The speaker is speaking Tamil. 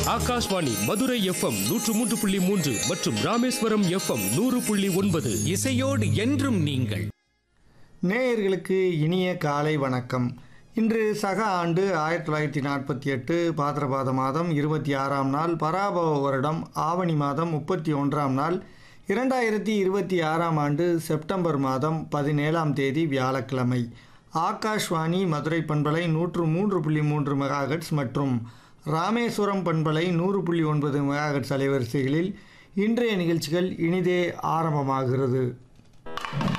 ஆகாஷ்வாணி மதுரை எஃப்எம் நூற்று மூன்று புள்ளி மூன்று மற்றும் ராமேஸ்வரம் எஃப்எம் நூறு புள்ளி ஒன்பது இசையோடு என்றும் நீங்கள் நேயர்களுக்கு இனிய காலை வணக்கம் இன்று சக ஆண்டு ஆயிரத்தி தொள்ளாயிரத்தி நாற்பத்தி எட்டு பாத்திரபாத மாதம் இருபத்தி ஆறாம் நாள் பராபவ வருடம் ஆவணி மாதம் முப்பத்தி ஒன்றாம் நாள் இரண்டாயிரத்தி இருபத்தி ஆறாம் ஆண்டு செப்டம்பர் மாதம் பதினேழாம் தேதி வியாழக்கிழமை ஆகாஷ்வாணி மதுரை பண்பலை நூற்று மூன்று புள்ளி மூன்று மெகாஹெட்ஸ் மற்றும் ராமேஸ்வரம் பண்பலை நூறு புள்ளி ஒன்பது மெகாஹெட்ஸ் அலைவரிசைகளில் இன்றைய நிகழ்ச்சிகள் இனிதே ஆரம்பமாகிறது